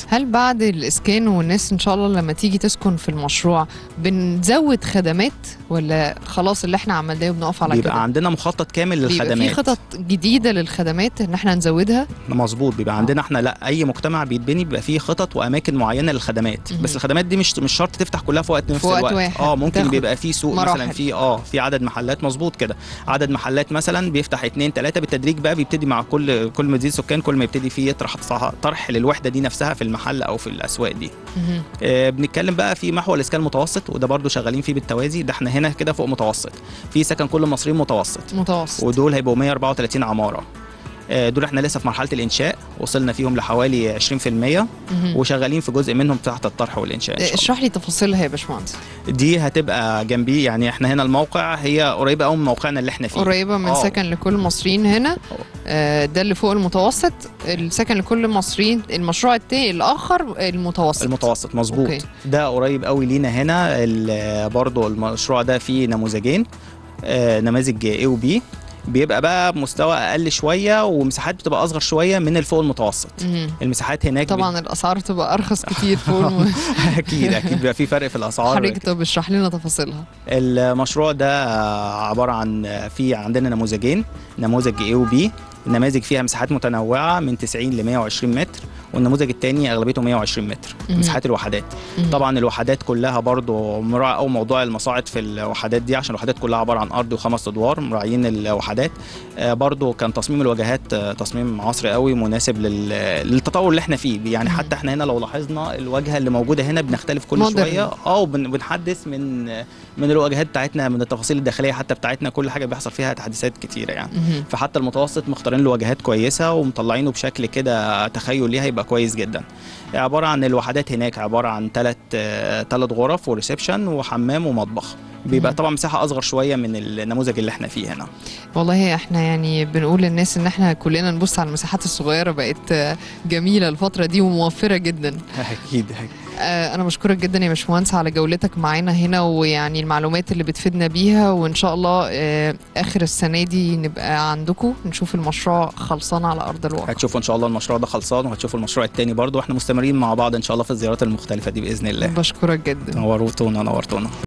هل بعد الاسكان والناس ان شاء الله لما تيجي تسكن في المشروع بنزود خدمات ولا خلاص اللي احنا عملناه وبنقف على بيبقى كده عندنا مخطط كامل بيبقى في للخدمات خطط جديده للخدمات ان احنا نزودها مظبوط بيبقى عندنا احنا لا اي مجتمع بيتبني بيبقى فيه خطط واماكن معينه للخدمات مهم. بس الخدمات دي مش مش شرط تفتح كلها في وقت نفس وقت الوقت واحد. اه ممكن بتاخد بيبقى فيه سوق مراحل. مثلا في اه في عدد محلات مظبوط كده عدد محلات مثلا بيفتح اتنين تلاته بالتدريج بقى بيبتدي مع كل كل ما تزيد سكان كل ما يبتدي فيه يطرح طرح للوحده دي نفسها في المحل او في الاسواق دي مهم. آه، بنتكلم بقى في محور الاسكان المتوسط وده برضو شغالين فيه بالتوازي ده احنا هنا كده فوق متوسط في سكن كل مصريين متوسط متوسط ودول هيبقوا 134 عماره آه، دول احنا لسه في مرحله الانشاء وصلنا فيهم لحوالي 20% مهم. وشغالين في جزء منهم تحت الطرح والانشاء إن شاء الله. اشرح لي تفاصيلها يا باشمهندس دي هتبقى جنبي يعني احنا هنا الموقع هي قريبه قوي من موقعنا اللي احنا فيه قريبه من آه. سكن لكل المصريين هنا آه، ده اللي فوق المتوسط السكن لكل المصريين المشروع التاني الاخر المتوسط المتوسط مظبوط أوكي. ده قريب قوي لينا هنا ال- برضو المشروع ده فيه نموذجين آه، نماذج A و B بيبقى بقى بمستوى اقل شويه ومساحات بتبقى اصغر شويه من الفوق المتوسط مهم. المساحات هناك بت- طبعا الاسعار تبقى ارخص كتير فوق الم... اكيد اكيد بيبقى في فرق في الاسعار حضرتك طب اشرح لنا تفاصيلها المشروع ده آه، عباره عن آه، في عندنا نموذجين نموذج A و B النماذج فيها مساحات متنوعه من 90 ل 120 متر والنموذج الثاني اغلبيته 120 متر مهم. مساحات الوحدات مهم. طبعا الوحدات كلها برضو مراعي او موضوع المصاعد في الوحدات دي عشان الوحدات كلها عباره عن ارض وخمس ادوار مراعيين الوحدات آه، برضو كان تصميم الواجهات آه، تصميم عصري قوي مناسب لل- للتطور اللي احنا فيه يعني مم. حتى احنا هنا لو لاحظنا الواجهه اللي موجوده هنا بنختلف كل Modern. شويه اه وبنحدث من من الواجهات بتاعتنا من التفاصيل الداخليه حتى بتاعتنا كل حاجه بيحصل فيها تحديثات كتيره يعني مهم. فحتى المتوسط مختارين له واجهات كويسه ومطلعينه بشكل كده تخيل ليه هيبقى كويس جدا عباره عن الوحدات هناك عباره عن ثلاث ثلاث غرف وريسبشن وحمام ومطبخ بيبقى مم. طبعا مساحه اصغر شويه من النموذج اللي احنا فيه هنا والله احنا يعني بنقول للناس ان احنا كلنا نبص على المساحات الصغيره بقت آه، جميله الفتره دي وموفره جدا اكيد آه، انا بشكرك جدا يا باشمهندس على جولتك معانا هنا ويعني المعلومات اللي بتفيدنا بيها وان شاء الله آه، اخر السنه دي نبقى عندكم نشوف المشروع خلصان على ارض الواقع هتشوفوا ان شاء الله المشروع ده خلصان وهتشوفوا المشروع الثاني برضه واحنا مستمرين مع بعض ان شاء الله في الزيارات المختلفه دي باذن الله بشكرك جدا نورتونا نورتونا